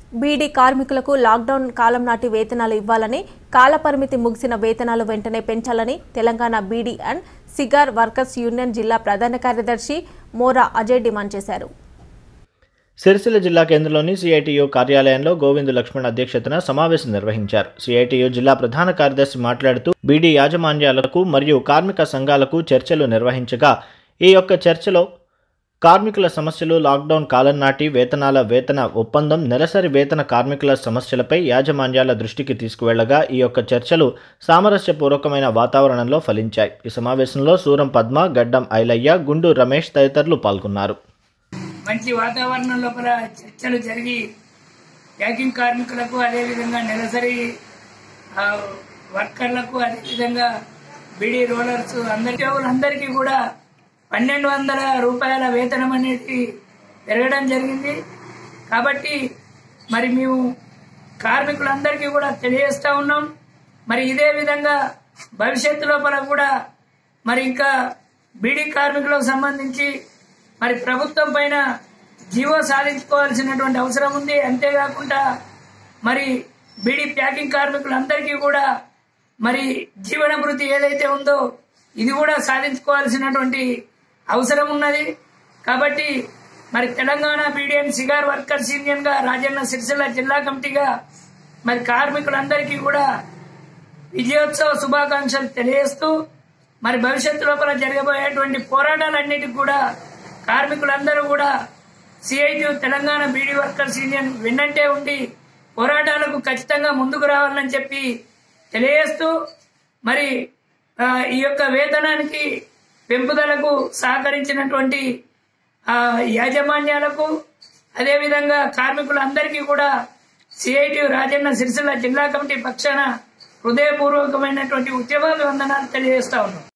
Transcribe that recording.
బీడీ కార్మికులకు లాక్డౌన్ కాలం నాటి వేతనాలు ఇవ్వాలని కాలపరిమితి ముగిసిన వేతనాలు వెంటనే పెంచాలని Telangana beedi and cigar workers union జిల్లా ప్రధాన కార్యదర్శి మోరా అజయ్ డిమాండ్ చేశారు సిరిసిల్ల జిల్లా కేంద్రంలోని సిఐటియు కార్యాలయంలో గోవిందు లక్ష్మణ్ అధ్యక్షతన సమావేశం నిర్వహించారు సిఐటియు జిల్లా ప్రధాన కార్యదర్శి మాట్లాడుతూ బీడీ యాజమాన్యాలకు మరియు కార్మిక సంఘాలకు చర్చలు నిర్వహించగా ఈ యొక్క చర్చలో కార్మికుల సమస్యలు లాక్డౌన్ కాలం నాటి వేతనాల వేతన ఒప్పందం నెలసరి వేతన కార్మికుల సమస్యలపై యాజమాన్యాల దృష్టికి తీసుకువెళ్లగా ఈ యొక్క చర్చలు సామరస్యపూర్వకమైన వాతావరణంలో ఫలించాయి ఈ సమావేశంలో సూరం పద్మ గడ్డం ఐలయ్య గుండు రమేష్ తదితరులు పాల్గొన్నారు మంచి వాతావరణం లోపల చర్చలు జరిగి ప్యాకింగ్ కార్మికులకు అదేవిధంగా నెలసరి ఆ, వర్కర్లకు అదేవిధంగా బిడి రోలర్స్ అందరి అందరికీ కూడా పన్నెండు వందల రూపాయల వేతనం అనేది పెరగడం జరిగింది కాబట్టి మరి మేము కార్మికులందరికీ కూడా తెలియజేస్తా ఉన్నాం మరి ఇదే విధంగా భవిష్యత్తు లోపల కూడా మరి ఇంకా బీడీ కార్మికులకు సంబంధించి మరి ప్రభుత్వం పైన జీవో సాధించుకోవాల్సినటువంటి అవసరం ఉంది అంతేకాకుండా మరి బీడీ ప్యాకింగ్ కార్మికులందరికీ కూడా మరి జీవన భృతి ఏదైతే ఉందో ఇది కూడా సాధించుకోవాల్సినటువంటి అవసరం ఉన్నది కాబట్టి మరి Telangana beedi and cigar workers union గా రాజన్న సిరిసిల్ల జిల్లా కమిటీగా మరి కార్మికులందరికీ కూడా విజయోత్సవ శుభాకాంక్షలు తెలియజేస్తూ మరి భవిష్యత్తు లోపల జరగబోయేటువంటి పోరాటాలన్నిటికి కూడా కార్మికులందరూ కూడా CIT Telangana beedi workers union వెన్నంటే ఉండి పోరాటాలకు ఖచ్చితంగా ముందుకు రావాలని చెప్పి తెలియజేస్తూ మరి ఆ, ఈ యొక్క వేతనానికి పెంపుదలకు సహకరించినటువంటి ఆ, యాజమాన్యాలకు అదేవిధంగా కార్మికులందరికీ కూడా సిఐటి రాజన్న సిరిసిల్ల జిల్లా కమిటీ పక్షాన హృదయపూర్వకమైనటువంటి ఉద్యమాలు వందనాలు తెలియజేస్తా ఉన్నాం